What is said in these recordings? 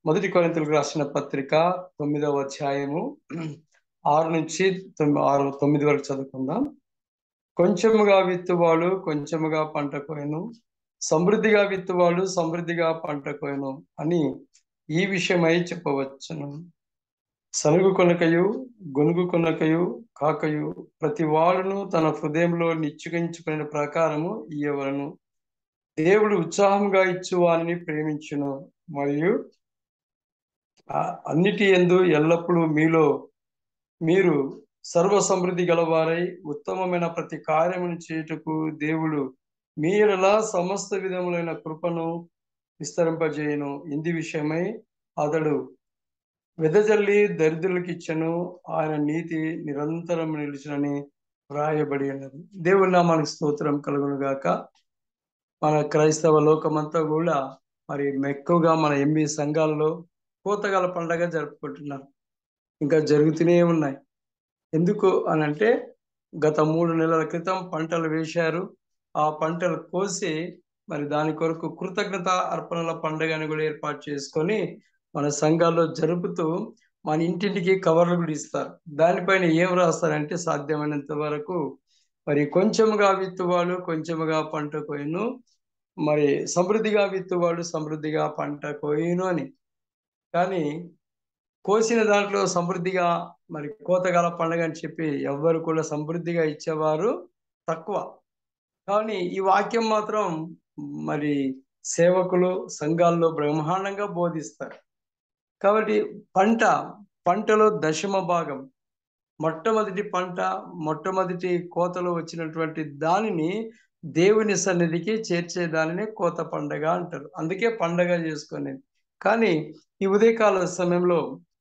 మొదటి కొరింతలకు రాసిన పత్రిక తొమ్మిదవ అధ్యాయము ఆరు నుంచి తొమ్మిది ఆరు తొమ్మిది వరకు చదువుకుందాం కొంచెముగా విత్తువాడు కొంచెముగా పంట కోయను సమృద్ధిగా విత్తువాడు సమృద్ధిగా పంట కోయను అని ఈ విషయమై చెప్పవచ్చును సనుగు కొనకయు గొనుగు కొనకయు కాకయు ప్రతి వాడును తన హృదయంలో నిశ్చయించుకునే ప్రకారము ఇయ్యవలను దేవుడు ఉత్సాహంగా ఇచ్చు వారిని ప్రేమించును మరియు అన్నిటి ఎందు ఎల్లప్పుడూ మీలో మీరు సర్వ సమృద్ధి గలవారై ఉత్తమమైన ప్రతి కార్యమును చేయుటకు దేవుడు మీరలా సమస్త విధములైన కృపను విస్తరింపజేయను ఇంది విషయమై అతడు వెదజల్లి దరిద్రులకు ఇచ్చను ఆయన నీతి నిరంతరం నిలిచినని వ్రాయబడి ఉన్నది దేవుని నామానికి స్తోత్రం కలుగును గాక మన క్రైస్తవ లోకమంతా కూడా మరి ఎక్కువగా మన ఎంబీ సంఘాల్లో కోతగల పండగ జరుపుకుంటున్నారు ఇంకా జరుగుతూనే ఉన్నాయి ఎందుకు అని అంటే గత మూడు నెలల క్రితం పంటలు వేశారు ఆ పంటలు కోసి మరి దాని కొరకు కృతజ్ఞత అర్పణల పండుగని కూడా ఏర్పాటు చేసుకొని మన సంఘాల్లో జరుపుతూ మన ఇంటింటికి కవర్లు కూడా ఇస్తారు దానిపైన ఏం రాస్తారంటే సాధ్యమైనంత వరకు మరి కొంచెముగా విత్తువాడు కొంచెముగా పంట కోయను మరి సమృద్ధిగా విత్తువాడు సమృద్ధిగా పంట కోయను అని కానీ కోసిన దాంట్లో సమృద్ధిగా మరి కోతగాల పండుగ అని చెప్పి ఎవ్వరు కూడా సమృద్ధిగా ఇచ్చేవారు తక్కువ కానీ ఈ వాక్యం మాత్రం మరి సేవకులు సంఘాల్లో బ్రహ్మాండంగా బోధిస్తారు కాబట్టి పంట పంటలో దశమ భాగం మొట్టమొదటి పంట మొట్టమొదటి కోతలో వచ్చినటువంటి దానిని దేవుని సన్నిధికి చేర్చే దానిని కోత పండగ అంటారు అందుకే పండగ చేసుకునేది కానీ ఈ ఉదయకాల సమయంలో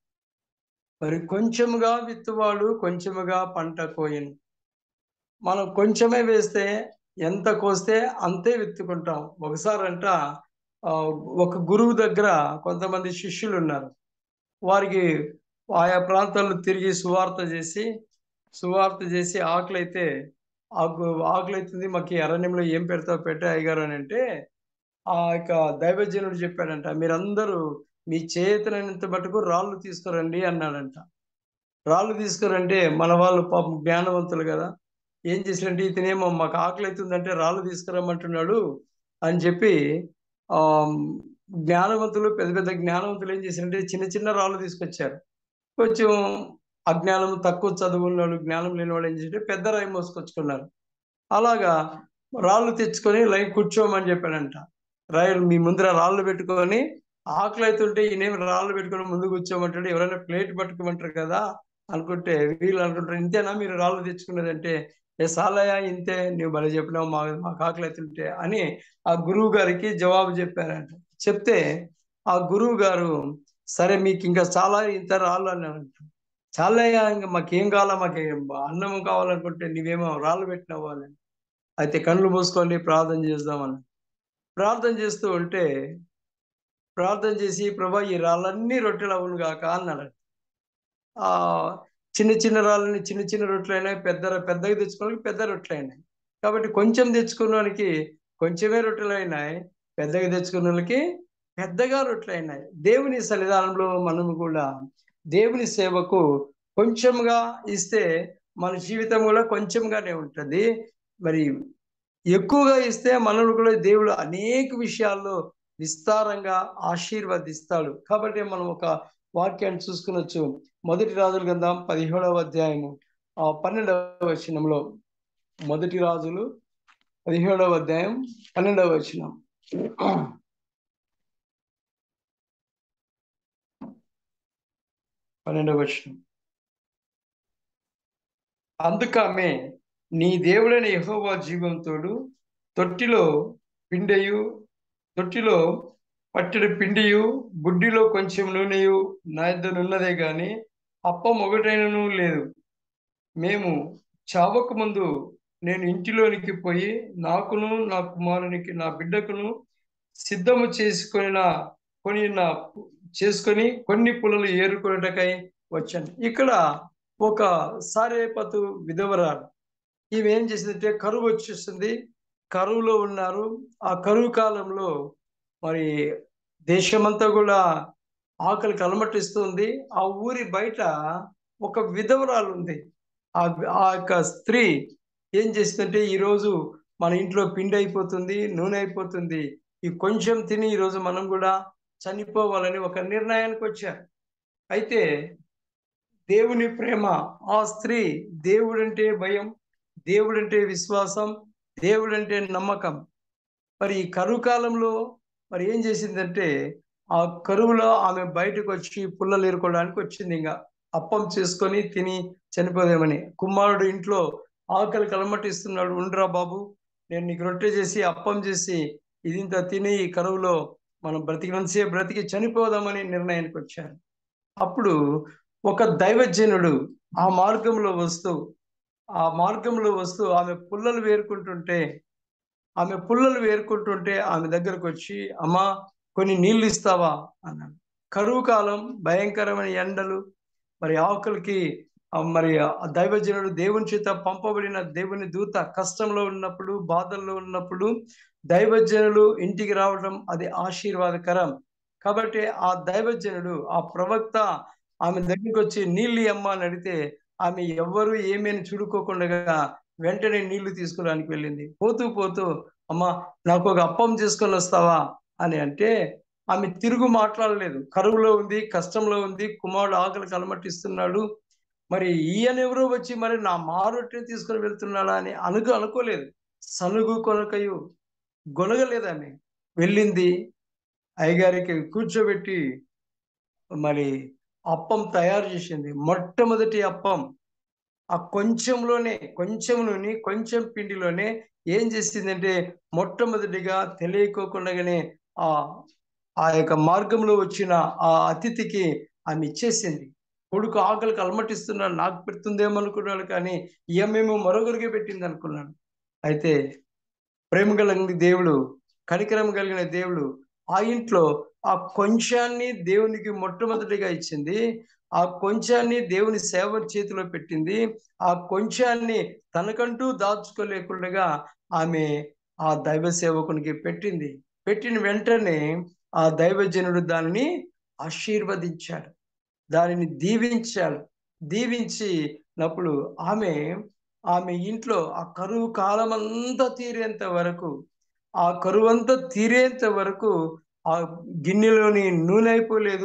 మరి కొంచెముగా విత్తువాడు కొంచెముగా పంట కోయను మనం కొంచెమే వేస్తే ఎంత కోస్తే అంతే విత్తుకుంటాం ఒకసారి అంట ఒక గురువు దగ్గర కొంతమంది శిష్యులు ఉన్నారు వారికి ఆయా ప్రాంతాల్లో తిరిగి సువార్త చేసి సువార్త చేసి ఆకలి అయితే ఆకు ఆకలి అవుతుంది మాకు అరణ్యంలో ఏం పెడతావు పెట్టే అయ్యగారు అని అంటే ఆ యొక్క దైవజనుడు చెప్పాడంట మీరందరూ మీ చేతనైనంత మటుకు రాళ్ళు తీసుకురండి అన్నాడంట రాళ్ళు తీసుకురంటే మన వాళ్ళు పాపం జ్ఞానవంతులు కదా ఏం చేసినట్టు ఇతనేమో మాకు ఆకలి అవుతుందంటే రాళ్ళు తీసుకురమ్మంటున్నాడు అని చెప్పి ఆ జ్ఞానవంతులు పెద్ద పెద్ద జ్ఞానవంతులు ఏం చేశారంటే చిన్న చిన్న రాళ్ళు తీసుకొచ్చారు కొంచెం అజ్ఞానం తక్కువ చదువు ఉన్నాడు జ్ఞానం లేని వాడు ఏం చేస్తే పెద్ద రాయి మోసుకొచ్చుకున్నారు అలాగా రాళ్ళు తెచ్చుకొని లైన్ కూర్చోమని చెప్పాడంట రాయలు మీ ముందర రాళ్ళు పెట్టుకొని ఆకలి అవుతుంటే ఈయనేమి రాళ్ళు పెట్టుకొని ముందు కూర్చోమంటాడు ఎవరైనా ప్లేట్ పట్టుకోమంటారు కదా అనుకుంటే వీళ్ళు అనుకుంటారు ఇంతేనా మీరు రాళ్ళు తెచ్చుకున్నదంటే ఏ సాలయా ఇంతే నువ్వు భలే చెప్పినావు మా మాకు ఆకలి అవుతుంటే అని ఆ గురువు గారికి జవాబు చెప్పారంట చెప్తే ఆ గురువు గారు సరే మీకు ఇంకా చాలా ఇంత రాళ్ళు అన్నారంట చాలయ్యా ఇంకా మాకేం కావాలా మాకు అన్నం కావాలనుకుంటే నువ్వేమో రాళ్ళు పెట్టినావు అని అయితే కళ్ళు మూసుకోండి ప్రార్థన చేద్దామని ప్రార్థన చేస్తూ ఉంటే ప్రార్థన చేసి ప్రభా ఈ రాళ్ళన్నీ రొట్టెలు అవును కాక అన్నాడు ఆ చిన్న చిన్న రాళ్ళని చిన్న చిన్న రొట్టెలు అయినాయి పెద్ద పెద్దగా తెచ్చుకోవడానికి పెద్ద రొట్టెలు అయినాయి కాబట్టి కొంచెం తెచ్చుకున్నవానికి కొంచెమే రొట్టెలు అయినాయి పెద్దగా తెచ్చుకున్న వాళ్ళకి పెద్దగా రొట్టెలు అయినాయి దేవుని సన్నిధానంలో మనము కూడా దేవుని సేవకు కొంచెంగా ఇస్తే మన జీవితం కూడా కొంచెంగానే ఉంటుంది మరి ఎక్కువగా ఇస్తే మనల్ని కూడా దేవుడు అనేక విషయాల్లో విస్తారంగా ఆశీర్వదిస్తాడు కాబట్టి మనం ఒక వాక్యాన్ని చూసుకునొచ్చు మొదటి రాజుల గ్రంథం పదిహేడవ అధ్యాయము ఆ పన్నెండవ వచనంలో మొదటి రాజులు పదిహేడవ అధ్యాయం పన్నెండవ వచనం పన్నెండవ వచనం అందుకమే నీ దేవుడైన యహోవా జీవంతోడు తొట్టిలో పిండయు తొట్టిలో పట్టెడు పిండియు బుడ్డిలో కొంచెం నూనెయు నా ఇద్దరున్నదే గాని అప్పం ఒకటైనను లేదు మేము చావక ముందు నేను ఇంటిలోనికి పోయి నాకును నా కుమారునికి నా బిడ్డకును సిద్ధము చేసుకొని కొని చేసుకొని కొన్ని పుల్లలు ఏరుకునేటకై వచ్చాను ఇక్కడ ఒక సారేపతు విధవరాలు ఈమె ఏం చేసిందంటే కరువు వచ్చేస్తుంది కరువులో ఉన్నారు ఆ కరువు కాలంలో మరి దేశమంతా కూడా ఆకలి కలమటిస్తుంది ఆ ఊరి బయట ఒక విధవరాలు ఉంది ఆ ఆ యొక్క స్త్రీ ఏం చేస్తుందంటే ఈరోజు మన ఇంట్లో పిండి అయిపోతుంది నూనె అయిపోతుంది ఈ కొంచెం తిని ఈరోజు మనం కూడా చనిపోవాలని ఒక నిర్ణయానికి వచ్చారు అయితే దేవుని ప్రేమ ఆ స్త్రీ దేవుడంటే భయం దేవుడంటే విశ్వాసం దేవుడంటే నమ్మకం మరి ఈ కరువు కాలంలో మరి ఏం చేసిందంటే ఆ కరువులో ఆమె బయటకు వచ్చి పుల్లలు ఏరుకోవడానికి వచ్చింది ఇంకా అప్పం చేసుకొని తిని చనిపోదేమని కుమారుడు ఇంట్లో ఆకలి కలమటిస్తున్నాడు ఉండ్రా బాబు నేను నీకు రొట్టె చేసి అప్పం చేసి ఇది ఇంత తిని ఈ కరువులో మనం బ్రతికినంతసే బ్రతికి చనిపోదామని నిర్ణయానికి వచ్చారు అప్పుడు ఒక దైవజనుడు ఆ మార్గంలో వస్తూ ఆ మార్గంలో వస్తూ ఆమె పుల్లలు వేరుకుంటుంటే ఆమె పుల్లలు వేరుకుంటుంటే ఆమె దగ్గరకు వచ్చి అమ్మా కొన్ని నీళ్ళు ఇస్తావా అన్నాడు కరువు కాలం భయంకరమైన ఎండలు మరి ఆకులకి ఆ మరి ఆ దైవజనుడు దేవుని చేత పంపబడిన దేవుని దూత కష్టంలో ఉన్నప్పుడు బాధల్లో ఉన్నప్పుడు దైవజనులు ఇంటికి రావడం అది ఆశీర్వాదకరం కాబట్టి ఆ దైవజనుడు ఆ ప్రవక్త ఆమె దగ్గరికి వచ్చి నీళ్ళు అమ్మ అని అడిగితే ఆమె ఎవ్వరు ఏమేని చూడుకోకుండా వెంటనే నీళ్లు తీసుకురానికి వెళ్ళింది పోతూ పోతూ అమ్మ నాకు ఒక అప్పం చేసుకొని వస్తావా అని అంటే ఆమె తిరుగు మాట్లాడలేదు కరువులో ఉంది కష్టంలో ఉంది కుమారుడు ఆకలి కలమట్టిస్తున్నాడు మరి ఈయన ఎవరో వచ్చి మరి నా మారొట్టిని తీసుకొని వెళ్తున్నాడా అని అనుకు అనుకోలేదు సనుగు కొనకయు గొనగలేదు ఆమె వెళ్ళింది అయ్యగారికి కూర్చోబెట్టి మరి అప్పం తయారు చేసింది మొట్టమొదటి అప్పం ఆ కొంచెంలోనే కొంచెం నూనె కొంచెం పిండిలోనే ఏం చేసిందంటే మొట్టమొదటిగా తెలియకోకుండానే ఆ ఆ యొక్క మార్గంలో వచ్చిన ఆ అతిథికి ఆమె ఇచ్చేసింది కొడుకు ఆకలికి అలమటిస్తున్నాడు నాకు పెడుతుందేమో అనుకున్నాడు కానీ ఈమెమో మరొకరికి పెట్టింది అనుకున్నాడు అయితే ప్రేమ కలిగిన దేవుడు కనికరం కలిగిన దేవుడు ఆ ఇంట్లో ఆ కొంచాన్ని దేవునికి మొట్టమొదటిగా ఇచ్చింది ఆ కొంచాన్ని దేవుని సేవ చేతిలో పెట్టింది ఆ కొంచాన్ని తనకంటూ దాచుకోలేకుండా ఆమె ఆ దైవ సేవకునికి పెట్టింది పెట్టిన వెంటనే ఆ దైవజనుడు దానిని ఆశీర్వదించాడు దానిని దీవించాడు దీవించినప్పుడు ఆమె ఆమె ఇంట్లో ఆ కరువు కాలం అంతా తీరేంత వరకు ఆ కరువు అంతా తీరేంత వరకు ఆ గిన్నెలోని నూనె అయిపోలేదు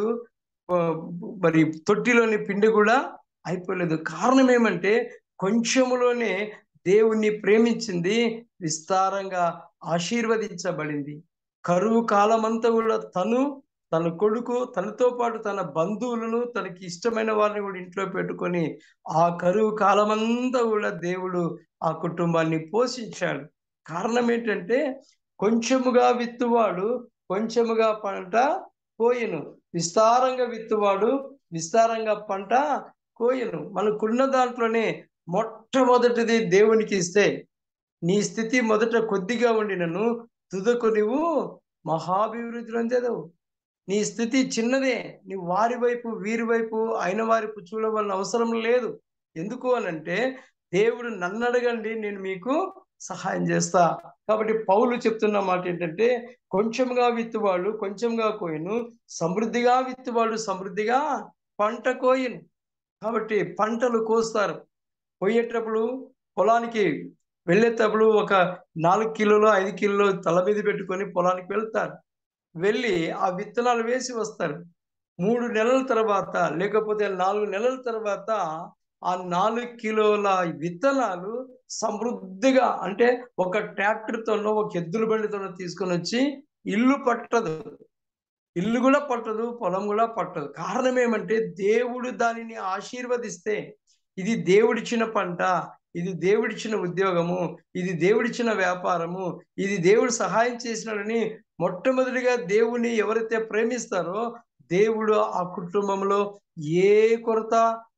మరి తొట్టిలోని పిండి కూడా అయిపోలేదు కారణం ఏమంటే కొంచెములోనే దేవుణ్ణి ప్రేమించింది విస్తారంగా ఆశీర్వదించబడింది కరువు కాలమంతా కూడా తను తన కొడుకు తనతో పాటు తన బంధువులను తనకి ఇష్టమైన వారిని కూడా ఇంట్లో పెట్టుకొని ఆ కరువు కాలమంతా కూడా దేవుడు ఆ కుటుంబాన్ని పోషించాడు కారణం ఏంటంటే కొంచెముగా విత్తువాడు కొంచెముగా పంట కోయను విస్తారంగా విత్తువాడు విస్తారంగా పంట కోయను మనకున్న దాంట్లోనే మొట్టమొదటిది దేవునికి ఇస్తే నీ స్థితి మొదట కొద్దిగా ఉండినను తుదకు నువ్వు మహాభివృద్ధి చెందవు నీ స్థితి చిన్నదే నువ్వు వారి వైపు వీరి వైపు అయిన వారి చూడవలన అవసరం లేదు ఎందుకు అనంటే దేవుడు నన్ను అడగండి నేను మీకు సహాయం చేస్తా కాబట్టి పౌలు చెప్తున్న మాట ఏంటంటే కొంచెంగా విత్తువాడు కొంచెంగా కోయను సమృద్ధిగా విత్తువాడు సమృద్ధిగా పంట కోయను కాబట్టి పంటలు కోస్తారు పోయేటప్పుడు పొలానికి వెళ్ళేటప్పుడు ఒక నాలుగు కిలోలు ఐదు కిలోలు తల మీద పెట్టుకొని పొలానికి వెళ్తారు వెళ్ళి ఆ విత్తనాలు వేసి వస్తారు మూడు నెలల తర్వాత లేకపోతే నాలుగు నెలల తర్వాత ఆ నాలుగు కిలోల విత్తనాలు సమృద్ధిగా అంటే ఒక ట్రాక్టర్తోనో ఒక ఎద్దుల బండితోనో తీసుకొని వచ్చి ఇల్లు పట్టదు ఇల్లు కూడా పట్టదు పొలం కూడా పట్టదు కారణం ఏమంటే దేవుడు దానిని ఆశీర్వదిస్తే ఇది దేవుడిచ్చిన పంట ఇది దేవుడిచ్చిన ఉద్యోగము ఇది దేవుడిచ్చిన వ్యాపారము ఇది దేవుడు సహాయం చేసినాడని మొట్టమొదటిగా దేవుని ఎవరైతే ప్రేమిస్తారో దేవుడు ఆ కుటుంబంలో ఏ కొరత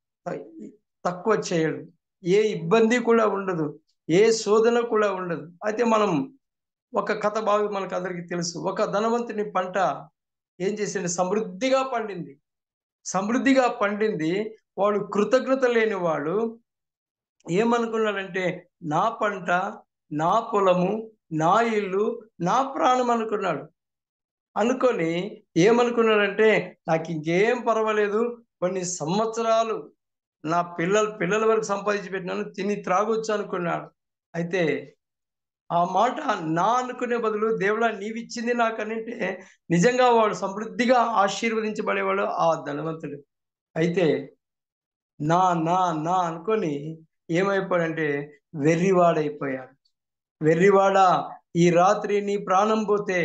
తక్కువ చేయడు ఏ ఇబ్బంది కూడా ఉండదు ఏ శోధన కూడా ఉండదు అయితే మనం ఒక కథ బాగా మనకు అందరికీ తెలుసు ఒక ధనవంతుని పంట ఏం చేసింది సమృద్ధిగా పండింది సమృద్ధిగా పండింది వాడు కృతజ్ఞత లేని వాడు ఏమనుకున్నాడంటే నా పంట నా పొలము నా ఇల్లు నా ప్రాణం అనుకున్నాడు అనుకొని ఏమనుకున్నాడంటే నాకు ఇంకేం పర్వాలేదు కొన్ని సంవత్సరాలు నా పిల్లల పిల్లల వరకు సంపాదించి పెట్టినాను తిని త్రాగొచ్చు అనుకున్నాడు అయితే ఆ మాట నా అనుకునే బదులు దేవుడా నీవిచ్చింది నాకు అనంటే నిజంగా వాడు సమృద్ధిగా ఆశీర్వదించబడేవాడు ఆ ధనవంతుడు అయితే నా నా నా అనుకొని ఏమైపోయాడంటే వెర్రివాడైపోయాడు వెర్రివాడ ఈ రాత్రి నీ ప్రాణం పోతే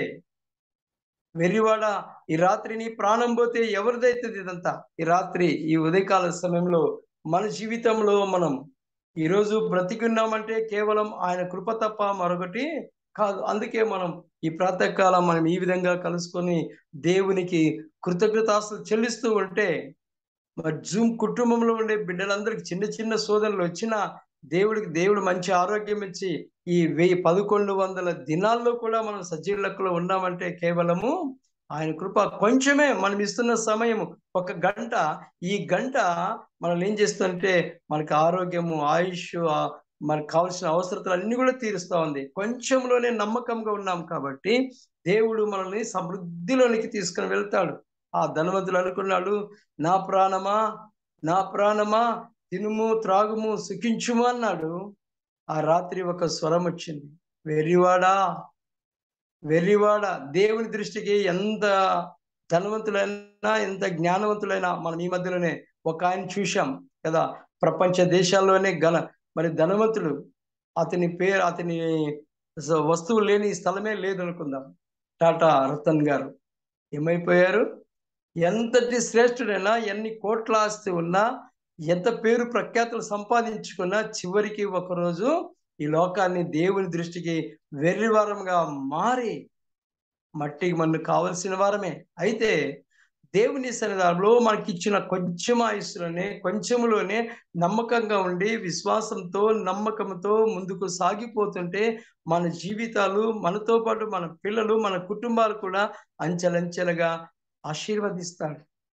వెర్రివాడ ఈ రాత్రి నీ ప్రాణం పోతే ఎవరిదైతుంది ఇదంతా ఈ రాత్రి ఈ ఉదయకాల సమయంలో మన జీవితంలో మనం ఈరోజు బ్రతికున్నామంటే కేవలం ఆయన కృప తప్ప మరొకటి కాదు అందుకే మనం ఈ ప్రాతకాలం మనం ఈ విధంగా కలుసుకొని దేవునికి కృతజ్ఞతాస్తులు చెల్లిస్తూ ఉంటే మరి జూమ్ కుటుంబంలో ఉండే బిడ్డలందరికీ చిన్న చిన్న సోదరులు వచ్చిన దేవుడికి దేవుడు మంచి ఆరోగ్యం ఇచ్చి ఈ వెయ్యి పదకొండు వందల దినాల్లో కూడా మనం సజీవ లెక్కలో ఉన్నామంటే కేవలము ఆయన కృప కొంచెమే మనం ఇస్తున్న సమయము ఒక గంట ఈ గంట మనం ఏం చేస్తుంటే మనకి ఆరోగ్యము ఆయుష్ ఆ మనకు కావాల్సిన అవసరతలు అన్ని కూడా తీరుస్తా ఉంది కొంచెంలోనే నమ్మకంగా ఉన్నాం కాబట్టి దేవుడు మనల్ని సమృద్ధిలోనికి తీసుకుని వెళ్తాడు ఆ ధనవంతులు అనుకున్నాడు నా ప్రాణమా నా ప్రాణమా తినుము త్రాగుము సుఖించుము అన్నాడు ఆ రాత్రి ఒక స్వరం వచ్చింది వెర్రివాడా వెర్రివాడ దేవుని దృష్టికి ఎంత ధనవంతులైనా ఎంత జ్ఞానవంతులైనా మనం ఈ మధ్యలోనే ఒక ఆయన చూశాం కదా ప్రపంచ దేశాల్లోనే గల మరి ధనవంతుడు అతని పేరు అతని స- వస్తువు లేని స్థలమే లేదనుకుందాం టాటా రతన్ గారు ఏమైపోయారు ఎంతటి శ్రేష్ఠుడైనా ఎన్ని కోట్ల ఆస్తి ఉన్నా ఎంత పేరు ప్రఖ్యాతులు సంపాదించుకున్నా చివరికి ఒకరోజు ఈ లోకాన్ని దేవుని దృష్టికి వెర్రివారంగా మారి మట్టికి మనకు కావలసిన వారమే అయితే దేవుని సన్నిధానంలో మనకి ఇచ్చిన కొంచెం ఆయుస్సులోనే కొంచెములోనే నమ్మకంగా ఉండి విశ్వాసంతో నమ్మకంతో ముందుకు సాగిపోతుంటే మన జీవితాలు మనతో పాటు మన పిల్లలు మన కుటుంబాలు కూడా అంచెలంచెలుగా ఆశీర్వదిస్తాడు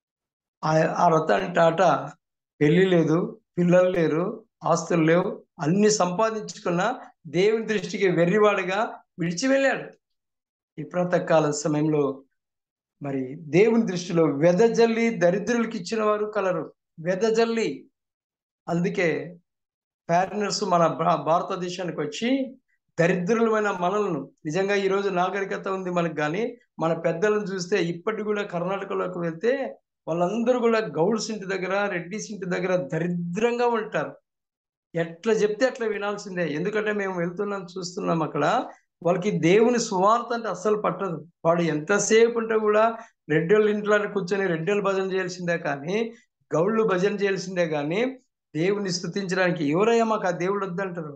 ఆ- ఆ రతన్ టాటా పెళ్లి లేదు పిల్లలు లేరు ఆస్తులు లేవు అన్ని సంపాదించుకున్న దేవుని దృష్టికి వెర్రివాడుగా విడిచి వెళ్ళాడు ఈ ప్రాతకాల సమయంలో మరి దేవుని దృష్టిలో వెదజల్లి దరిద్రులకు ఇచ్చిన వారు కలరు వెదజల్లి అందుకే ఫారినర్స్ మన భా- భారతదేశానికి వచ్చి దరిద్రులమైన మనలను నిజంగా ఈ రోజు నాగరికత ఉంది మనకు కానీ మన పెద్దలను చూస్తే ఇప్పటికి కూడా కర్ణాటకలోకి వెళ్తే వాళ్ళందరూ కూడా గౌడ్స్ ఇంటి దగ్గర రెడ్డిస్ ఇంటి దగ్గర దరిద్రంగా ఉంటారు ఎట్లా చెప్తే అట్లా వినాల్సిందే ఎందుకంటే మేము వెళ్తున్నాం చూస్తున్నాం అక్కడ వాళ్ళకి దేవుని సువార్త అంటే అస్సలు పట్టదు వాడు ఎంతసేపు ఉంటే కూడా రెడ్డోళ్ళ ఇంట్లో కూర్చొని రెడ్డోళ్ళు భజన చేయాల్సిందే కానీ గౌళ్ళు భజన చేయాల్సిందే కానీ దేవుని స్థుతించడానికి ఎవరయ్యా మాకు ఆ దేవుడు వద్దంటారు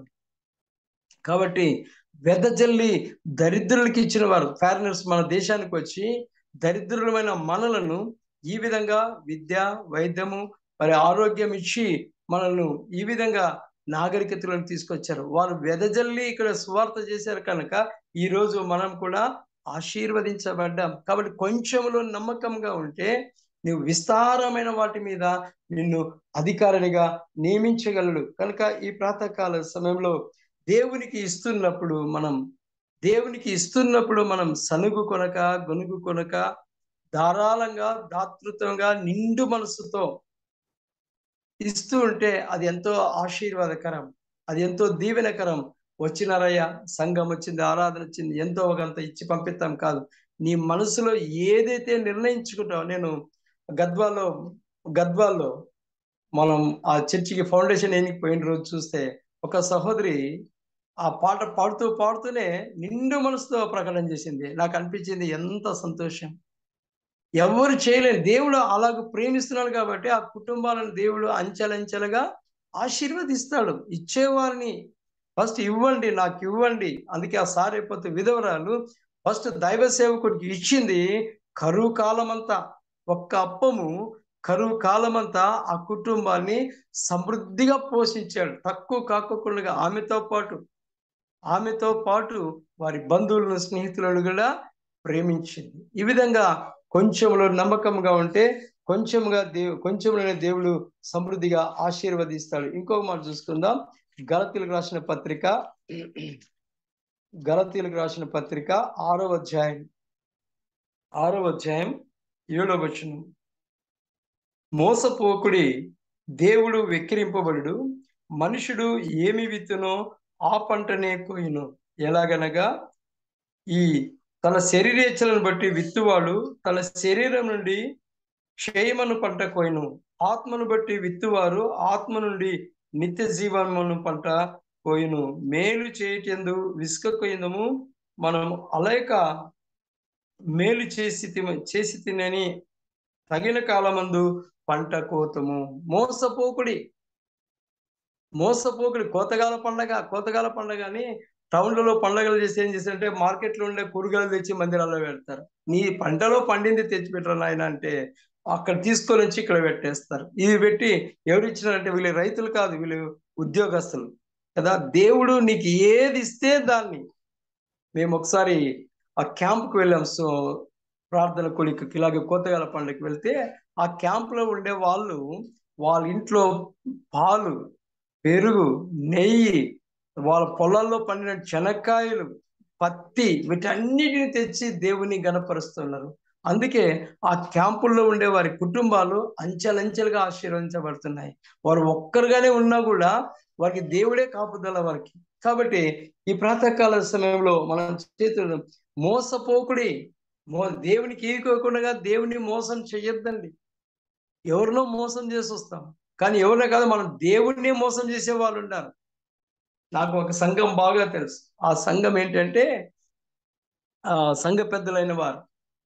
కాబట్టి వెదజల్లి దరిద్రులకి ఇచ్చిన వారు ఫారినర్స్ మన దేశానికి వచ్చి దరిద్రులమైన మనలను ఈ విధంగా విద్య వైద్యము మరి ఆరోగ్యం ఇచ్చి మనల్ని ఈ విధంగా నాగరికతలను తీసుకొచ్చారు వారు వెదజల్లి ఇక్కడ సువార్త చేశారు కనుక ఈ రోజు మనం కూడా ఆశీర్వదించబడ్డాం కాబట్టి కొంచెంలో నమ్మకంగా ఉంటే నువ్వు విస్తారమైన వాటి మీద నిన్ను అధికారినిగా నియమించగలడు కనుక ఈ ప్రాతకాల సమయంలో దేవునికి ఇస్తున్నప్పుడు మనం దేవునికి ఇస్తున్నప్పుడు మనం సనుగు కొనక గొనుగు కొనక ధారాళంగా దాతృత్వంగా నిండు మనసుతో ఇస్తూ ఉంటే అది ఎంతో ఆశీర్వాదకరం అది ఎంతో దీవెనకరం వచ్చినారయ్యా సంఘం వచ్చింది ఆరాధన వచ్చింది ఎంతో ఒకంత ఇచ్చి పంపిస్తాం కాదు నీ మనసులో ఏదైతే నిర్ణయించుకుంటావో నేను గద్వాల్లో గద్వాల్లో మనం ఆ చర్చికి ఫౌండేషన్ ఎన్నికి పోయిన రోజు చూస్తే ఒక సహోదరి ఆ పాట పాడుతూ పాడుతూనే నిండు మనసుతో ప్రకటన చేసింది నాకు అనిపించింది ఎంత సంతోషం ఎవరు చేయలేరు దేవుడు అలాగ ప్రేమిస్తున్నాడు కాబట్టి ఆ కుటుంబాలను దేవుడు అంచెలంచెలుగా ఆశీర్వదిస్తాడు ఇచ్చేవారిని ఫస్ట్ ఇవ్వండి నాకు ఇవ్వండి అందుకే ఆ సార్ అయిపోతే విధవరాలు ఫస్ట్ దైవ సేవకుడికి ఇచ్చింది కరువు కాలమంతా ఒక్క అప్పము కరువు కాలమంతా ఆ కుటుంబాన్ని సమృద్ధిగా పోషించాడు తక్కువ కాకోకుండా ఆమెతో పాటు ఆమెతో పాటు వారి బంధువులను స్నేహితులను కూడా ప్రేమించింది ఈ విధంగా కొంచెంలో నమ్మకంగా ఉంటే కొంచెంగా దేవు కొంచెంలోనే దేవుడు సమృద్ధిగా ఆశీర్వదిస్తాడు ఇంకొక మాట చూసుకుందాం గలతీలకు రాసిన పత్రిక గలతీలకు రాసిన పత్రిక ఆరో అధ్యాయం ఆరో అధ్యాయం ఏడో వచనం మోసపోకుడి దేవుడు వెక్కిరింపబడు మనుషుడు ఏమి విత్తునో ఆ పంటనే కోయును ఎలాగనగా ఈ తన శరీరేచ్ఛలను బట్టి విత్తువాడు తన శరీరం నుండి క్షయమను పంట కోయను ఆత్మను బట్టి విత్తువారు ఆత్మ నుండి నిత్య జీవనమును పంట కోయును మేలు చేయటందు విసుక కొయ్యదము మనం అలయక మేలు చేసి తిమ- చేసి తినని తగిన కాలమందు పంట కోతము మోసపోకుడి మోసపోకుడి కోతగాల పండగ కోతగాల పండగ అని టౌన్లలో పండగలు చేసి ఏం చేస్తారంటే మార్కెట్లో ఉండే కూరగాయలు తెచ్చి మందిరాల్లో పెడతారు నీ పంటలో పండింది తెచ్చి పెట్టరు నాయన అంటే అక్కడ తీసుకొని వచ్చి ఇక్కడ పెట్టేస్తారు ఇది పెట్టి ఎవరు ఇచ్చినారంటే వీళ్ళు రైతులు కాదు వీళ్ళు ఉద్యోగస్తులు కదా దేవుడు నీకు ఏది ఇస్తే దాన్ని మేము ఒకసారి ఆ క్యాంప్కి వెళ్ళాం సో ప్రార్థన కొలికి ఇలాగే కోతగాల పండుగకి వెళ్తే ఆ క్యాంప్లో ఉండే వాళ్ళు వాళ్ళ ఇంట్లో పాలు పెరుగు నెయ్యి వాళ్ళ పొలాల్లో పండిన చెనక్కాయలు పత్తి వీటన్నిటిని తెచ్చి దేవుని గణపరుస్తున్నారు అందుకే ఆ క్యాంపుల్లో ఉండే వారి కుటుంబాలు అంచెలంచెలుగా ఆశీర్వదించబడుతున్నాయి వారు ఒక్కరుగానే ఉన్నా కూడా వారికి దేవుడే కాపుదల వారికి కాబట్టి ఈ ప్రాతకాల సమయంలో మనం చేతులు మోసపోకుడి మో దేవునికి ఈకోకుండా దేవుని మోసం చెయ్యొద్దండి ఎవరినో మోసం చేసి వస్తాం కానీ ఎవరినో కాదు మనం దేవుణ్ణి మోసం చేసే వాళ్ళు ఉన్నారు నాకు ఒక సంఘం బాగా తెలుసు ఆ సంఘం ఏంటంటే ఆ సంఘ పెద్దలైన వారు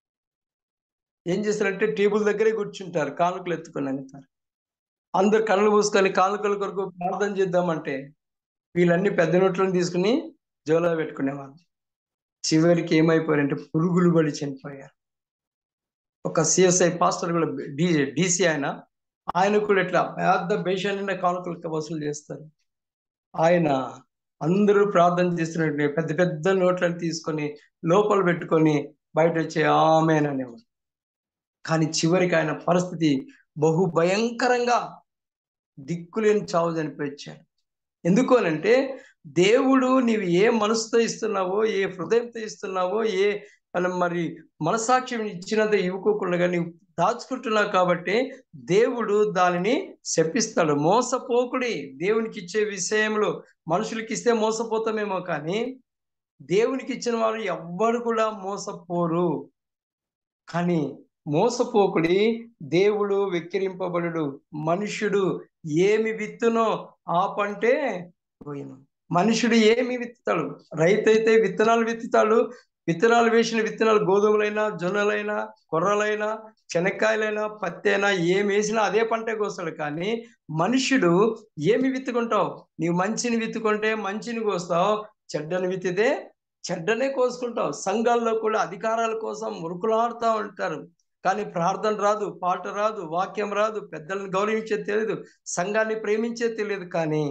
ఏం చేస్తారంటే టేబుల్ దగ్గరే కూర్చుంటారు కానుకలు ఎత్తుకొని వెళ్తారు అందరు కళ్ళు మూసుకొని కానుకల కొరకు ప్రార్థన చేద్దామంటే వీళ్ళన్ని పెద్ద నోట్లను తీసుకుని జోలో పెట్టుకునేవాళ్ళు చివరికి ఏమైపోయారంటే పురుగులు పడి చనిపోయారు ఒక సిఎస్ఐ పాస్టర్ కూడా డి డిసి ఆయన ఆయన కూడా ఇట్లా పెద్ద బేషా నిండా కానుకలు వసూలు చేస్తారు ఆయన అందరూ ప్రార్థన చేస్తున్నట్టు పెద్ద పెద్ద నోట్లను తీసుకొని లోపల పెట్టుకొని బయట వచ్చే ఆమెన్ అనేవాడు కానీ చివరికి ఆయన పరిస్థితి బహు భయంకరంగా దిక్కులేని చావు చనిపోయించాడు ఎందుకు అనంటే దేవుడు నీవు ఏ మనసుతో ఇస్తున్నావో ఏ హృదయంతో ఇస్తున్నావో ఏ మనం మరి మనసాక్ష్యం ఇచ్చినంత ఇవ్వకోకుండా నీవు దాచుకుంటున్నావు కాబట్టి దేవుడు దానిని శపిస్తాడు మోసపోకుడి దేవునికి ఇచ్చే విషయంలో మనుషులకి ఇస్తే మోసపోతామేమో కానీ దేవునికి ఇచ్చిన వారు ఎవ్వరు కూడా మోసపోరు కానీ మోసపోకుడి దేవుడు వెక్కిరింపబడు మనుషుడు ఏమి విత్తునో ఆ పంటే పోయిను మనుషుడు ఏమి విత్తుతాడు రైతు అయితే విత్తనాలు విత్తుతాడు విత్తనాలు వేసిన విత్తనాలు గోధుమలైనా జొన్నలైనా కొర్రలైనా శనక్కాయలైనా పత్తి అయినా ఏం వేసినా అదే పంటే కోస్తాడు కానీ మనుషుడు ఏమి విత్తుకుంటావు నీవు మంచిని విత్తుకుంటే మంచిని కోస్తావు చెడ్డని విత్తితే చెడ్డనే కోసుకుంటావు సంఘాల్లో కూడా అధికారాల కోసం మురుకులాడుతూ ఉంటారు కానీ ప్రార్థన రాదు పాట రాదు వాక్యం రాదు పెద్దలను గౌరవించేది తెలియదు సంఘాన్ని ప్రేమించేది తెలియదు కానీ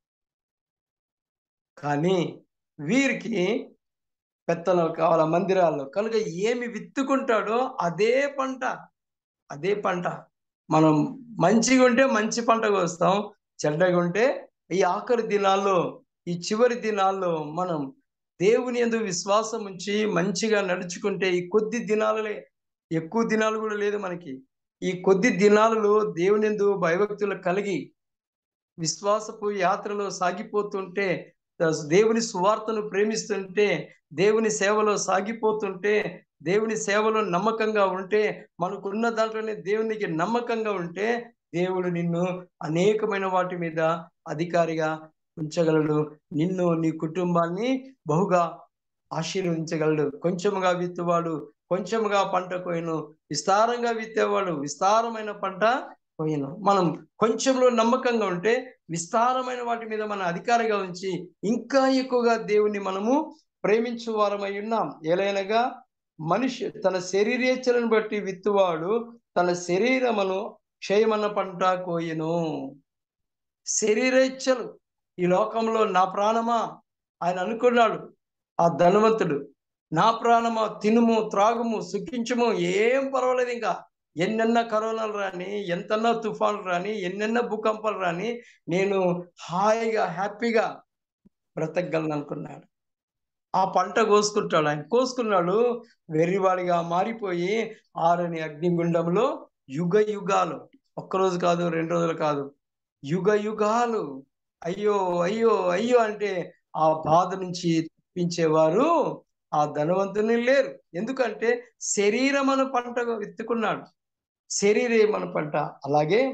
కానీ వీరికి పెత్తనాలు కావాల మందిరాల్లో కనుక ఏమి విత్తుకుంటాడో అదే పంట అదే పంట మనం మంచిగా ఉంటే మంచి పంట కోస్తాం చెడ్డగా ఉంటే ఈ ఆఖరి దినాల్లో ఈ చివరి దినాల్లో మనం దేవుని ఎందు విశ్వాసం ఉంచి మంచిగా నడుచుకుంటే ఈ కొద్ది దినాలలే ఎక్కువ దినాలు కూడా లేదు మనకి ఈ కొద్ది దినాలలో దేవుని ఎందు భయభక్తులు కలిగి విశ్వాసపు యాత్రలో సాగిపోతుంటే దేవుని సువార్తను ప్రేమిస్తుంటే దేవుని సేవలో సాగిపోతుంటే దేవుని సేవలో నమ్మకంగా ఉంటే మనకున్న దాంట్లోనే దేవునికి నమ్మకంగా ఉంటే దేవుడు నిన్ను అనేకమైన వాటి మీద అధికారిగా ఉంచగలడు నిన్ను నీ కుటుంబాన్ని బహుగా ఆశీర్వదించగలడు కొంచెముగా విత్తువాడు కొంచెముగా పంట కోయను విస్తారంగా విత్తేవాడు విస్తారమైన పంట కోయను మనం కొంచెంలో నమ్మకంగా ఉంటే విస్తారమైన వాటి మీద మన అధికారిగా ఉంచి ఇంకా ఎక్కువగా దేవుని మనము ప్రేమించు వారమై ఉన్నాం ఎలైనగా మనిషి తన శరీరేచ్ఛలను బట్టి విత్తువాడు తన శరీరమును క్షయమన్న పంట కోయను శరీరేచ్ఛలు ఈ లోకంలో నా ప్రాణమా ఆయన అనుకున్నాడు ఆ ధనవంతుడు నా ప్రాణమా తినుము త్రాగుము సుఖించుము ఏం పర్వాలేదు ఇంకా ఎన్నెన్న కరోనాలు రాని ఎంతన్నా తుఫాన్లు రాని ఎన్నెన్న భూకంపాలు రాని నేను హాయిగా హ్యాపీగా బ్రతకగలను అనుకున్నాడు ఆ పంట కోసుకుంటాడు ఆయన కోసుకున్నాడు వెర్రివాడిగా మారిపోయి ఆరని అగ్నిగుండంలో యుగ యుగాలు ఒక్కరోజు కాదు రెండు రోజులు కాదు యుగ యుగాలు అయ్యో అయ్యో అయ్యో అంటే ఆ బాధ నుంచి తప్పించేవారు ఆ ధనవంతుని లేరు ఎందుకంటే శరీరం అను పంట విత్తుకున్నాడు శరీరం అను పంట అలాగే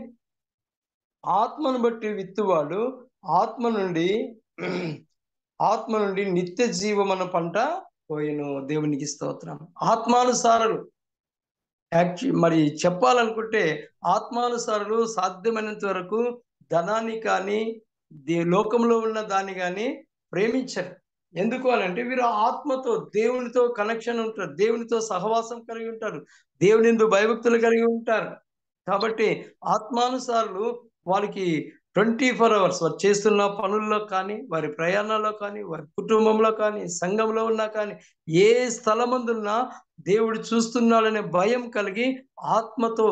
ఆత్మను బట్టి విత్తువాడు ఆత్మ నుండి ఆత్మ నుండి నిత్య జీవమన పంట పోయిను దేవునికి స్తోత్రం ఆత్మానుసారులు యాక్చు మరి చెప్పాలనుకుంటే ఆత్మానుసారులు సాధ్యమైనంత వరకు ధనాన్ని కానీ దే లోకంలో ఉన్న దాన్ని కానీ ప్రేమించరు ఎందుకు అని అంటే వీరు ఆత్మతో దేవునితో కనెక్షన్ ఉంటారు దేవునితో సహవాసం కలిగి ఉంటారు దేవుని ఎందు భయభక్తులు కలిగి ఉంటారు కాబట్టి ఆత్మానుసారులు వారికి ట్వంటీ ఫోర్ అవర్స్ వారు చేస్తున్న పనుల్లో కానీ వారి ప్రయాణాల్లో కానీ వారి కుటుంబంలో కానీ సంఘంలో ఉన్నా కానీ ఏ స్థలమందున్నా దేవుడు చూస్తున్నాడనే భయం కలిగి ఆత్మతో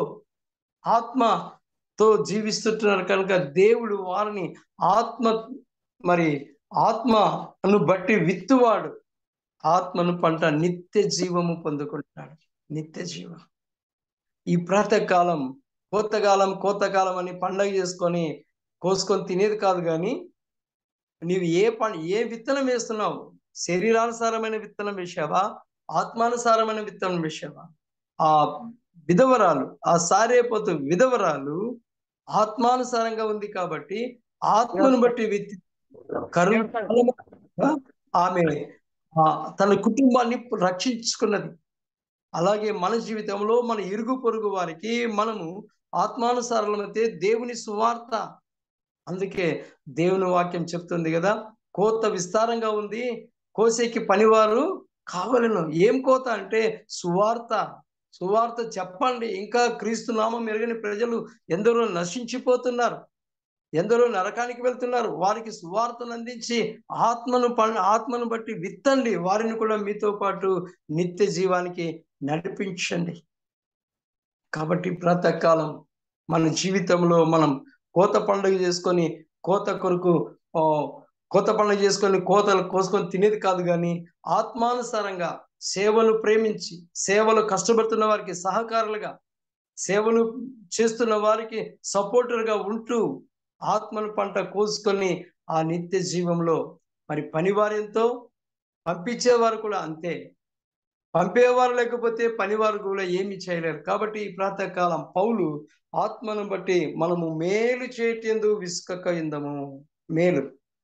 ఆత్మతో జీవిస్తుంటున్నారు కనుక దేవుడు వారిని ఆత్మ మరి ఆత్మను బట్టి విత్తువాడు ఆత్మను పంట నిత్య జీవము పొందుకుంటాడు నిత్య జీవం ఈ ప్రాతకాలం కోతకాలం కోతకాలం అని పండగ చేసుకొని కోసుకొని తినేది కాదు కానీ నీవు ఏ పం ఏ విత్తనం వేస్తున్నావు శరీరానుసారమైన విత్తనం వేసావా ఆత్మానుసారమైన విత్తనం వేసావా ఆ విధవరాలు ఆ సారేపోతు విధవరాలు ఆత్మానుసారంగా ఉంది కాబట్టి ఆత్మను బట్టి విత్తి కరుణ ఆమె తన కుటుంబాన్ని రక్షించుకున్నది అలాగే మన జీవితంలో మన ఇరుగు పొరుగు వారికి మనము ఆత్మానుసారమైతే దేవుని సువార్త అందుకే దేవుని వాక్యం చెప్తుంది కదా కోత విస్తారంగా ఉంది కోసేకి పనివారు కావలను ఏం కోత అంటే సువార్త సువార్త చెప్పండి ఇంకా క్రీస్తు నామం ఎరగని ప్రజలు ఎందరో నశించిపోతున్నారు ఎందరో నరకానికి వెళ్తున్నారు వారికి సువార్తను అందించి ఆత్మను ఆత్మను బట్టి విత్తండి వారిని కూడా మీతో పాటు నిత్య జీవానికి నడిపించండి కాబట్టి ప్రాతకాలం మన జీవితంలో మనం కోత పండుగ చేసుకొని కోత కొరకు కోత పండుగ చేసుకొని కోతలు కోసుకొని తినేది కాదు కానీ ఆత్మానుసారంగా సేవలు ప్రేమించి సేవలు కష్టపడుతున్న వారికి సహకారులుగా సేవలు చేస్తున్న వారికి సపోర్టర్గా ఉంటూ ఆత్మను పంట కోసుకొని ఆ నిత్య జీవంలో మరి పనివారితో పంపించేవారు కూడా అంతే పంపేవారు లేకపోతే పనివారు కూడా ఏమి చేయలేరు కాబట్టి ఈ ప్రాతకాలం పౌలు ఆత్మను బట్టి మనము మేలు చేయటందు విసుకక ఇందము మేలు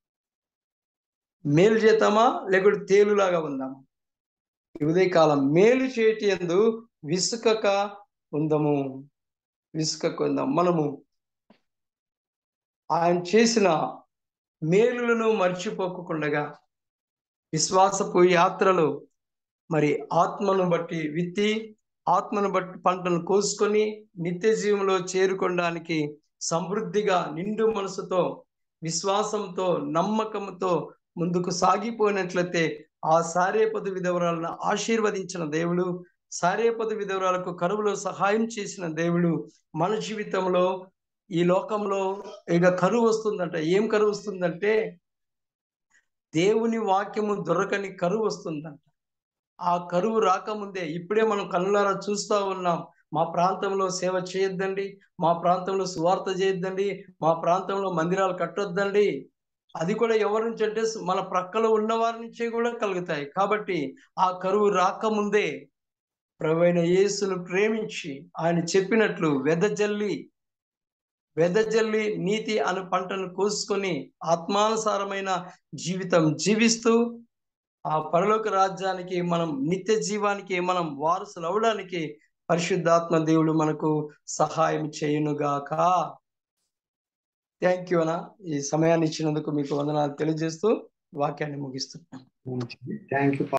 మేలు చేద్దామా లేకపోతే తేలులాగా ఉందామా ఉదయకాలం మేలు చేయటందు విసుకక ఉందము విసుకక ఉందాం మనము ఆయన చేసిన మేలులను మర్చిపోకుండా విశ్వాసపు యాత్రలో మరి ఆత్మను బట్టి విత్తి ఆత్మను బట్టి పంటను కోసుకొని నిత్య జీవంలో చేరుకోవడానికి సమృద్ధిగా నిండు మనసుతో విశ్వాసంతో నమ్మకంతో ముందుకు సాగిపోయినట్లయితే ఆ సారేపదు విధవరాలను ఆశీర్వదించిన దేవుడు సారేపదు విధవరాలకు కరువులో సహాయం చేసిన దేవుడు మన జీవితంలో ఈ లోకంలో ఇక కరువు వస్తుందంట ఏం కరువు వస్తుందంటే దేవుని వాక్యము దొరకని కరువు వస్తుందంట ఆ కరువు రాకముందే ఇప్పుడే మనం కళ్ళారా చూస్తూ ఉన్నాం మా ప్రాంతంలో సేవ చేయొద్దండి మా ప్రాంతంలో సువార్త చేయొద్దండి మా ప్రాంతంలో మందిరాలు కట్టొద్దండి అది కూడా ఎవరి నుంచి అంటే మన ప్రక్కలో ఉన్న వారి నుంచే కూడా కలుగుతాయి కాబట్టి ఆ కరువు రాకముందే ప్రవైన యేసును ప్రేమించి ఆయన చెప్పినట్లు వెదజల్లి వెదజల్లి నీతి అను పంటను కోసుకొని ఆత్మానుసారమైన జీవితం జీవిస్తూ ఆ పరలోక రాజ్యానికి మనం నిత్య జీవానికి మనం వారసులు అవడానికి పరిశుద్ధాత్మ దేవుడు మనకు సహాయం చేయునుగాక థ్యాంక్ యూ అన్న ఈ సమయాన్ని ఇచ్చినందుకు మీకు వందనాలు తెలియజేస్తూ వాక్యాన్ని ముగిస్తున్నాను థ్యాంక్ యూ